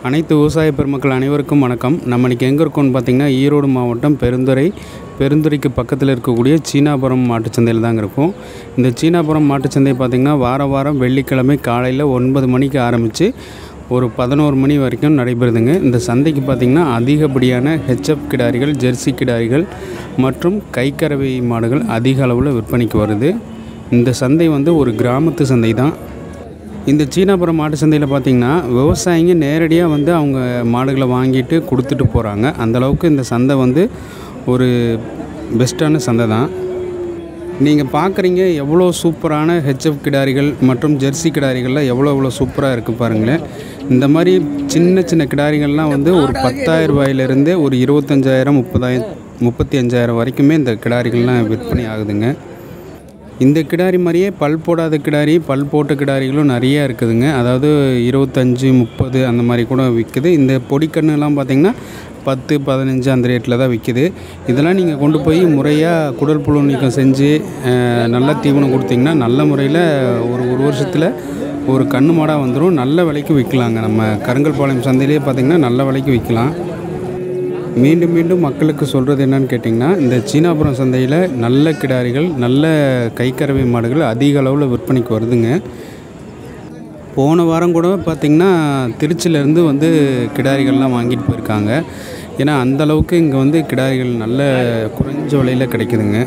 அனைத்து விவசாய பெருமக்கள் அனைவருக்கும் வணக்கம் நம்ம இன்றைக்கி எங்கே இருக்கோம்னு பார்த்தீங்கன்னா ஈரோடு மாவட்டம் பெருந்துறை பெருந்துறைக்கு பக்கத்தில் இருக்கக்கூடிய சீனாபுரம் மாட்டுச்சந்தையில் தாங்க இருக்கும் இந்த சீனாபுரம் மாட்டுச்சந்தை பார்த்திங்கன்னா வார வாரம் வெள்ளிக்கிழமை காலையில் ஒன்பது மணிக்கு ஆரம்பித்து ஒரு பதினோரு மணி வரைக்கும் நடைபெறுதுங்க இந்த சந்தைக்கு பார்த்திங்கன்னா அதிகப்படியான ஹெச்எப் கிடாரிகள் ஜெர்சி கிடாரிகள் மற்றும் கைக்கறவை மாடுகள் அதிக அளவில் விற்பனைக்கு வருது இந்த சந்தை வந்து ஒரு கிராமத்து சந்தை தான் இந்த சீனாபுரம் மாட்டு சந்தையில் பார்த்தீங்கன்னா விவசாயிங்க நேரடியாக வந்து அவங்க மாடுகளை வாங்கிட்டு கொடுத்துட்டு போகிறாங்க அந்தளவுக்கு இந்த சந்தை வந்து ஒரு பெஸ்ட்டான சந்தை தான் நீங்கள் பார்க்குறீங்க எவ்வளோ சூப்பரான ஹெச்எஃப் கிடாரிகள் மற்றும் ஜெர்சி கிடாரிகள்லாம் எவ்வளோ எவ்வளோ சூப்பராக இருக்குது பாருங்களேன் இந்த மாதிரி சின்ன சின்ன கிடாரிகள்லாம் வந்து ஒரு பத்தாயிரம் ரூபாயிலிருந்து ஒரு இருபத்தஞ்சாயிரம் முப்பதாயிரம் முப்பத்தி அஞ்சாயிரம் வரைக்குமே இந்த கிடாரிகள்லாம் விற்பனை ஆகுதுங்க இந்த கிடாரி மாதிரியே பல் போடாத கிடாரி பல் போட்ட கிடாரிகளும் நிறைய இருக்குதுங்க அதாவது இருபத்தஞ்சி முப்பது அந்த மாதிரி கூட விற்குது இந்த பொடிக்கண்ணுலாம் பார்த்திங்கன்னா பத்து பதினஞ்சு அந்த ரேட்டில் தான் விற்கிது இதெல்லாம் நீங்கள் கொண்டு போய் முறையாக குடல் புழு நீக்கம் செஞ்சு அஹ், நல்ல தீவனம் கொடுத்தீங்கன்னா நல்ல முறையில் ஒரு ஒரு வருஷத்தில் ஒரு கண்ணு மாடாக வந்துடும் நல்ல விலைக்கு விற்கலாங்க நம்ம கருங்கல்பாளையம் சந்தையிலே பார்த்திங்கன்னா நல்ல விலைக்கு விற்கலாம் மீண்டும் மீண்டும் மக்களுக்கு சொல்கிறது என்னன்னு கேட்டிங்கன்னா இந்த சீனாபுரம் சந்தையில் நல்ல கிடாரிகள் நல்ல கைக்கறவை மாடுகள் அதிக அளவில் விற்பனைக்கு வருதுங்க போன வாரம் கூட பார்த்திங்கன்னா திருச்சியிலேருந்து வந்து கிடாரிகள்லாம் வாங்கிட்டு போயிருக்காங்க ஏன்னா அந்த அளவுக்கு இங்கே வந்து கிடாரிகள் நல்ல குறைஞ்ச விலையில் கிடைக்குதுங்க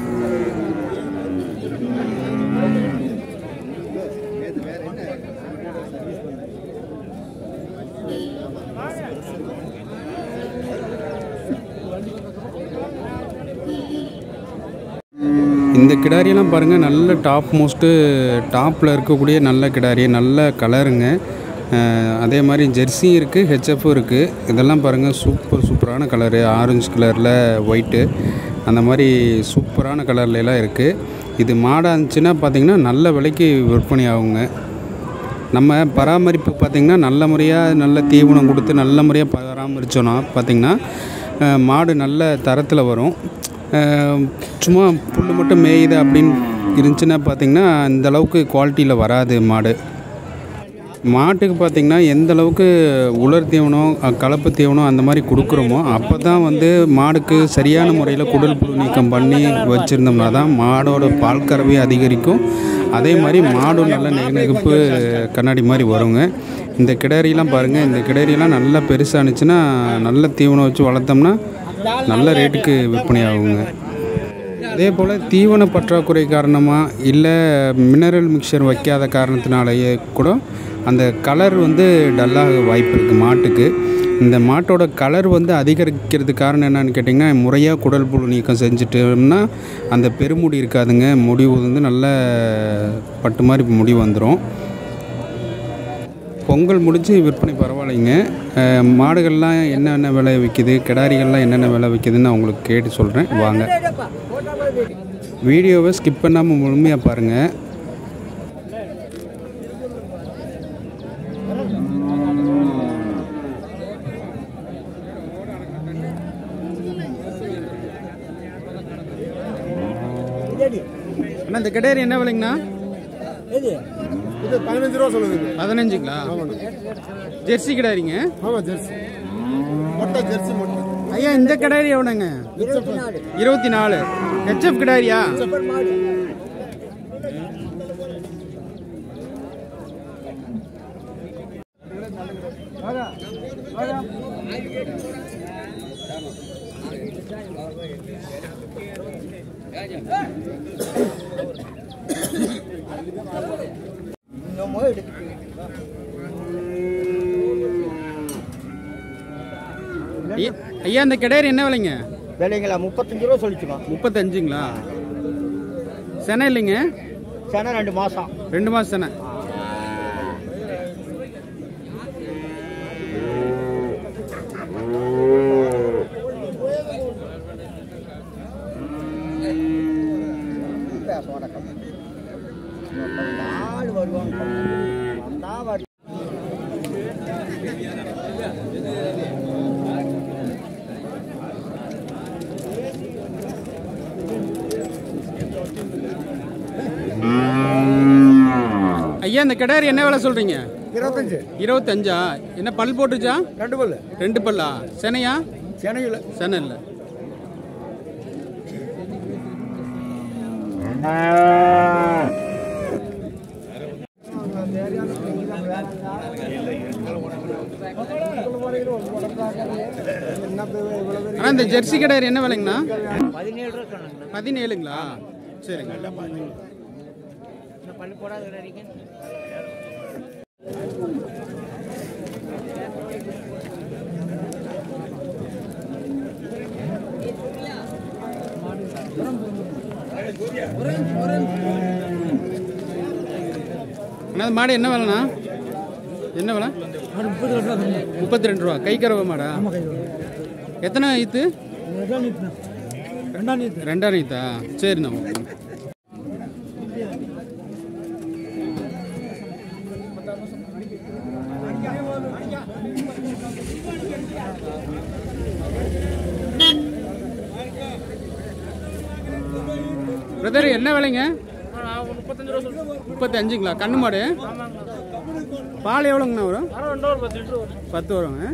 இந்த கிடாரியெல்லாம் பாருங்கள் நல்ல டாப் மோஸ்ட்டு டாப்பில் இருக்கக்கூடிய நல்ல கிடாரி நல்ல கலருங்க அஹ் அதே மாதிரி ஜெர்சியும் இருக்குது ஹெச்எஃப்பும் இருக்குது இதெல்லாம் பாருங்கள் சூப்பர் சூப்பரான கலரு ஆரஞ்சு கலரில் ஒயிட்டு அந்த மாதிரி சூப்பரான கலர்ல எல்லாம் இருக்குது இது மாடாக இருந்துச்சுன்னா பார்த்திங்கன்னா நல்ல விலைக்கு விற்பனை ஆகுங்க நம்ம பராமரிப்பு பார்த்திங்கன்னா நல்ல முறையாக நல்ல தீவனம் கொடுத்து நல்ல முறையாக பராமரித்தோன்னா பார்த்திங்கன்னா அஹ், மாடு நல்ல தரத்தில் வரும் அஹ், சும்மா புல் மட்டும் மேயுது அப்படின்னு இருந்துச்சுன்னா பார்த்திங்கன்னா இந்த அளவுக்கு குவாலிட்டியில் வராது மாடு மாட்டுக்கு பார்த்திங்கன்னா எந்த அளவுக்கு உலர் தீவனம் அஹ், கலப்பு தீவனம் அந்த மாதிரி கொடுக்குறோமோ அப்போ தான் வந்து மாடுக்கு சரியான முறையில் குடல் புழு நீக்கம் பண்ணி வச்சுருந்தோம்னா தான் மாடோட பால் கறவை அதிகரிக்கும் அதே மாதிரி மாடும் நல்ல நெகுநெகுப்பு கண்ணாடி மாதிரி வருங்க இந்த கிடாரியெல்லாம் பாருங்கள் இந்த கிடாரியெல்லாம் நல்லா பெருசானுச்சுன்னா நல்ல தீவனம் வச்சு வளர்த்தோம்னா நல்ல ரேட்டுக்கு விற்பனை ஆகுங்க அதே போல் தீவன பற்றாக்குறை காரணமாக இல்லை மினரல் மிக்சர் வைக்காத காரணத்தினாலேயே கூட அந்த கலர் வந்து டல்லாக வாய்ப்பு இருக்குது மாட்டுக்கு இந்த மாட்டோட கலர் வந்து அதிகரிக்கிறதுக்கு காரணம் என்னன்னு கேட்டிங்கன்னா முறையாக குடல் புழு நீக்கம் செஞ்சுட்டோம்னா அந்த பெருமுடி இருக்காதுங்க முடி வந்து நல்ல பட்டு மாதிரி முடி வந்துடும் பொங்கல் முடிஞ்சு விற்பனை பரவாயில்லைங்க அஹ், மாடுகள்லாம் என்னென்ன விலை விற்கிது கிடாரிகள்லாம் என்னென்ன விலை விற்கிதுன்னு நான் உங்களுக்கு கேட்டு சொல்கிறேன் வாங்க வீடியோவை ஸ்கிப் பண்ணாமல் முழுமையாக பாருங்கள் அண்ணா இந்த கிடாரி என்ன விலைங்கண்ணா எது இது பதினஞ்சு ரூபா சொல்லுது பதினஞ்சுங்களா ஜெர்சி கிடாரிங்க ஆமாம் ஜெர்சி மொட்டை ஜெர்சி மொட்டை ஐயா இந்த கிடாரி எவ்வளோங்க இருபத்தி நாலு இருபத்தி நாலு ஹெச்எஃப் கிடாரியா மாடு இன்னமும் எடுக்குது ஐயா- ஐயா இந்த கிடாரி என்ன விலைங்க விலைங்களா முப்பத்தஞ்சு ரூபா சொல்லிச்சுமா முப்பத்தஞ்சுங்களா செனை இல்லைங்க சேனா ரெண்டு மாசம் ரெண்டு மாதம் செனை பேச வணக்கம் நாலு வருவாங்க வந்தா வரு ஐயா இந்த கிடாரி என்ன விலை சொல்கிறீங்க இருபத்தஞ்சு இருபத்தஞ்சா என்ன பல் போட்டுச்சா ரெண்டு பல்லு ரெண்டு பல்லா செனையா சென்னையில் செனை இல்லை ஆனால் இந்த ஜெர்சி கிடையாது என்ன விலைங்கண்ணா பதினேழு ரூபா சொன்னாங்க பதினேழுங்களா சரிங்க பல்லு போடாத வரைக்கும் அண்ணா அது மாடு என்ன விலைண்ணா என்ன விலை முப்பத்தி ரெண்டு ரூபா கை கறவை மாடா எத்தனை ஈத்து ரெண்டாம் நீத்து ரெண்டாம் ஈத்தா சரிண்ணா ஓகே பிரதர் என்ன விலைங்க முப்பத்தஞ்சு ரூபா சொல்லுங்க முப்பத்தி அஞ்சுங்களா கண்ணு மாடு பால் எவ்வளோங்கண்ணா வரும் ரெண்டு ஒரு பத்து லிட்டர் வரும் பத்து வருங்க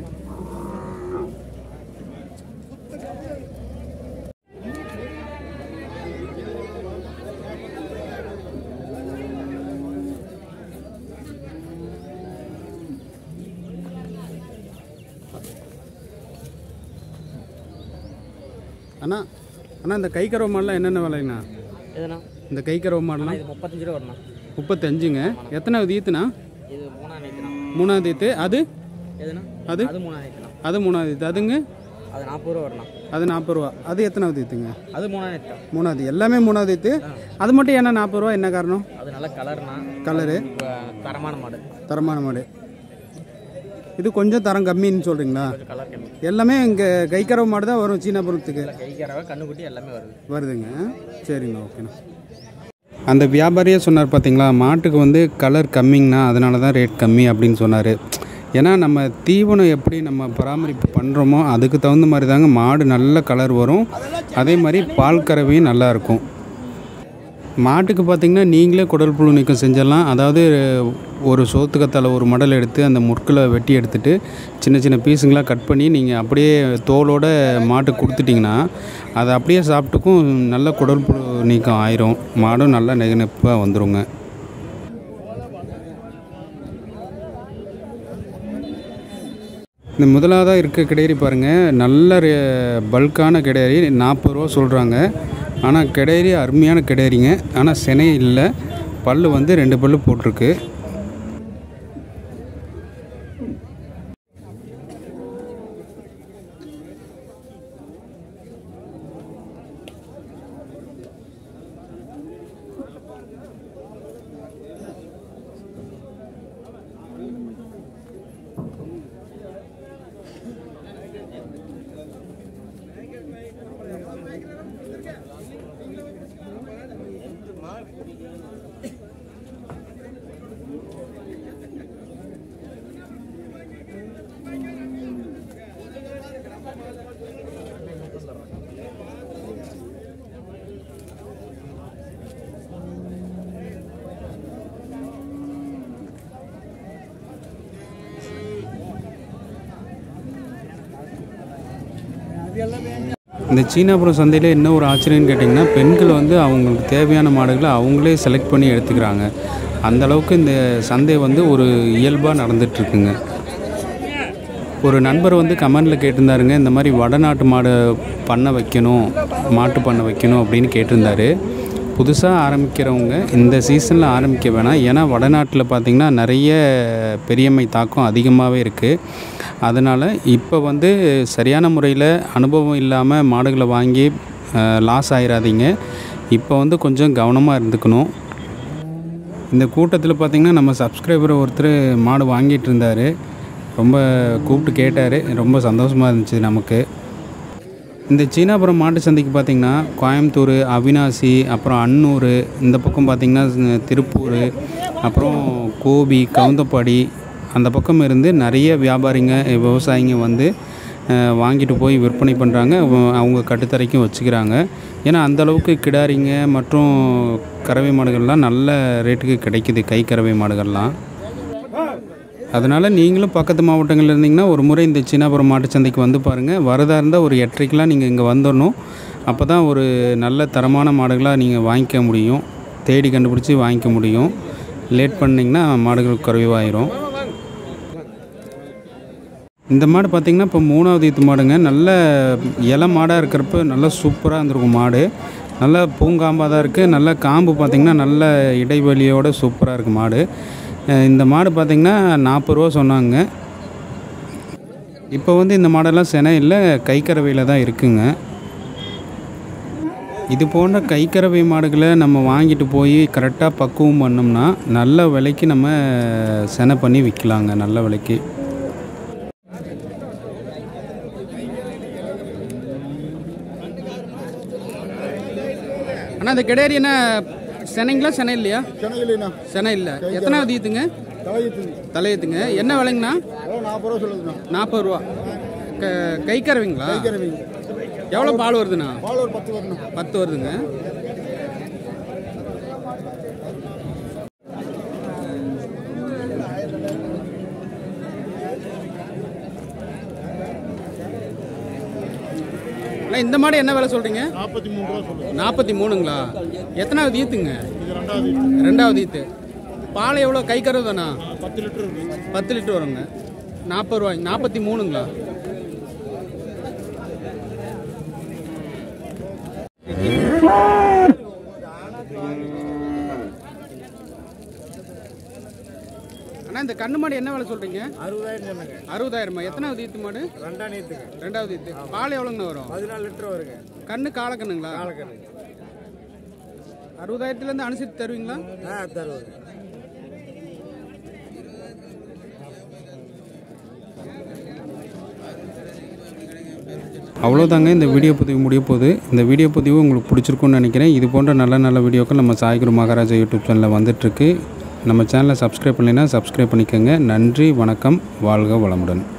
அண்ணா அண்ணா இந்த கை கறவை மாடலாம் என்னென்ன விலைங்கண்ணா எதுனா இந்த கை கறவை மாடலாம் இது முப்பத்தஞ்சு ரூபா வரணும் முப்பத்தஞ்சுங்க எத்தனாவது ஈத்துண்ணா இது மூணாம் நீத்துனா மூணாவது ஈத்து அது எதுனா அது அது மூணாம் நீத்துனா அது மூணாவது ஈத்து அதுங்க அது நாற்பது ரூபா வரணும் அது நாற்பது ரூபா அது எத்தனாவது ஈத்துங்க அது மூணாம் நீத்து மூணாவது எல்லாமே மூணாவது ஈத்து அது மட்டும் ஏன்னா நாற்பது ரூபா என்ன காரணம் அது நல்ல கலர்னா கலரு தரமான மாடு தரமான மாடு இது கொஞ்சம் தரம் கம்மின்னு சொல்கிறீங்களா கொஞ்சம் கலர் கம்மி எல்லாமே இங்கே கைக்கறவை மாடு தான் வரும் சீனாபுரத்துக்கு கைக்காரவை கண்ணுக்குட்டி எல்லாமே வருது வருதுங்க சரிங்க ஓகேண்ணா அந்த வியாபாரியே சொன்னார் பார்த்தீங்களா மாட்டுக்கு வந்து கலர் கம்மிங்கண்ணா அதனால தான் ரேட் கம்மி அப்படின்னு சொன்னார் ஏன்னா நம்ம தீவனம் எப்படி நம்ம பராமரிப்பு பண்ணுறோமோ அதுக்கு தகுந்த மாதிரி தாங்க மாடு நல்ல கலர் வரும் அதே மாதிரி பால் கறவையும் நல்லா இருக்கும் மாட்டுக்கு பார்த்திங்கன்னா நீங்களே குடல் புழு நீக்கம் செஞ்சிடலாம் அதாவது ஒரு சோத்துக்கத்தால் ஒரு மடல் எடுத்து அந்த முற்களை வெட்டி எடுத்துட்டு சின்ன சின்ன பீஸுங்களாக கட் பண்ணி நீங்கள் அப்படியே தோலோட மாட்டுக்கு கொடுத்துட்டிங்கன்னா அதை அப்படியே சாப்பிட்டுக்கும் நல்ல குடல் புழு நீக்கம் ஆயிரும் மாடும் நல்லா நெகநெப்பாக வந்துருங்க இந்த முதலாவதாக இருக்க கிடையரி பாருங்கள் நல்ல ரே- பல்கான கிடையரி நாற்பது ரூபா சொல்கிறாங்க ஆனால் கிடையரி அருமையான கிடையரிங்க ஆனால் சினை இல்லை பல் வந்து ரெண்டு பல் போட்டிருக்கு இந்த சீனாபுரம் சந்தையில் என்ன ஒரு ஆச்சரியம்னு கேட்டிங்கன்னா பெண்கள் வந்து அவங்களுக்கு தேவையான மாடுகளை அவங்களே செலக்ட் பண்ணி எடுத்துக்கிறாங்க அந்த அளவுக்கு இந்த சந்தை வந்து ஒரு இயல்பாக நடந்துட்டுருக்குங்க ஒரு நண்பர் வந்து கமெண்டில் கேட்டிருந்தாருங்க இந்த மாதிரி வடநாட்டு மாடு பண்ண வைக்கணும் மாட்டு பண்ண வைக்கணும் அப்படின்னு கேட்டிருந்தாரு புதுசாக ஆரம்பிக்கிறவங்க இந்த சீசனில் ஆரம்பிக்க வேணாம் ஏன்னா வடநாட்டில் பார்த்திங்கன்னா நிறைய பெரியம்மை தாக்கம் அதிகமாகவே இருக்குது அதனால் இப்போ வந்து சரியான முறையில் அனுபவம் இல்லாமல் மாடுகளை வாங்கி லாஸ் ஆயிடாதீங்க இப்போ வந்து கொஞ்சம் கவனமாக இருந்துக்கணும் இந்த கூட்டத்தில் பார்த்திங்கன்னா நம்ம சப்ஸ்கிரைபர் ஒருத்தர் மாடு வாங்கிட்டு இருந்தார் ரொம்ப கூப்பிட்டு கேட்டார் ரொம்ப சந்தோஷமாக இருந்துச்சு நமக்கு இந்த சீனாபுரம் மாட்டு சந்தைக்கு பார்த்திங்கன்னா கோயம்புத்தூர் அவினாசி அப்புறம் அன்னூர் இந்த பக்கம் பார்த்திங்கன்னா திருப்பூர் அப்புறம் கோபி கவுந்தப்பாடி அந்த பக்கம் இருந்து நிறைய வியாபாரிங்க விவசாயிங்க வந்து அஹ், வாங்கிட்டு போய் விற்பனை பண்ணுறாங்க அவங்க கட்டுத்தரைக்கும் வச்சுக்கிறாங்க ஏன்னா அந்த அளவுக்கு கிடாரிங்க மற்றும் கறவை மாடுகள்லாம் நல்ல ரேட்டுக்கு கிடைக்குது கை கறவை மாடுகள்லாம் அதனால் நீங்களும் பக்கத்து மாவட்டங்களில் இருந்தீங்கன்னா ஒரு முறை இந்த சின்னாபுரம் மாட்டுச்சந்தைக்கு வந்து பாருங்கள் வரதா இருந்தால் ஒரு எட்டரைக்கெலாம் நீங்கள் இங்கே வந்துடணும் அப்போ தான் ஒரு நல்ல தரமான மாடுகளாக நீங்கள் வாங்கிக்க முடியும் தேடி கண்டுபிடிச்சி வாங்கிக்க முடியும் லேட் பண்ணிங்கன்னா மாடுகள் குறைவாயிரும் இந்த மாடு பார்த்திங்கன்னா இப்போ மூணாவது ஈத்து மாடுங்க நல்ல இலை மாடாக இருக்கிறப்ப நல்லா சூப்பராக இருந்திருக்கும் மாடு நல்ல பூங்காம்பாக தான் இருக்குது நல்ல காம்பு பார்த்திங்கன்னா நல்ல இடைவெளியோட சூப்பராக இருக்குது மாடு அஹ் இந்த மாடு பார்த்திங்கன்னா நாற்பது ரூபா சொன்னாங்க இப்போ வந்து இந்த மாடெல்லாம் செனை இல்லை கைக்கறவையில் தான் இருக்குங்க இது போன்ற கைக்கறவை மாடுகளை நம்ம வாங்கிட்டு போய் கரெக்டாக பக்குவம் பண்ணோம்னா நல்ல விலைக்கு நம்ம செனை பண்ணி விற்கலாங்க நல்ல விலைக்கு அண்ணா இந்த கிடேரி என்ன சென்னைங்களா சென்னை இல்லையா சென்னையிலண்ணா சென்னை இல்லை எத்தனாவது ஈத்துங்க தலையத்துங்க தலையத்துங்க என்ன விலைங்கண்ணா அதான் நாற்பது ரூபா சொல்லுதுண்ணா நாற்பது ரூபா க கை கறவைங்களா கிழவிங்க எவ்வளோ பால் வருதுண்ணா பால் ஒரு பத்து வரணும் பத்து வருதுங்க அண்ணா, இந்த மாடு என்ன விலை சொல்கிறீங்க நாற்பத்தி மூணு ரூபா சொல்லுது நாற்பத்தி மூணுங்களா எத்தனாவது ஈத்துங்க இது ரெண்டாவது ரெண்டாவது ஈத்து பால் எவ்வளோ கை கறவுதாண்ணா பத்து லிட்டர் இருக்கு பத்து லிட்டர் வருங்க நாற்பது ரூபாய் நாற்பத்தி மூணுங்களா அண்ணா இந்த கண்ணு மாடு என்ன விலை சொல்றீங்க அறுபதாயிரம் சொன்னாங்க அறுபதாயிரமா எத்தனாவது ஈத்து மாடு ரெண்டாம் நேரத்துக்கு ரெண்டாவது ஈத்து பால் எவ்வளோங்கண்ணா வரும் பதினாலு லிட்டர் வருங்க கண்ணு காலக்கண்ணுங்களா காலக்கணக்கு அறுபதாயிரத்துலேருந்து அனுசரித்து தருவீங்களா ஆ தருவது அவ்வளோதாங்க இந்த வீடியோ பதிவு முடிய போகுது இந்த வீடியோ பதிவு உங்களுக்கு பிடிச்சிருக்குன்னு நினைக்கிறேன் இது போன்ற நல்ல நல்ல வீடியோக்கள் நம்ம சாய்குரு மகாராஜா யூடியூப் சேனலில் வந்துட்டுருக்கு நம்ம சேனலை சப்ஸ்கிரைப் பண்ணலைன்னா சப்ஸ்கிரைப் பண்ணிக்கோங்க நன்றி வணக்கம் வாழ்க வளமுடன்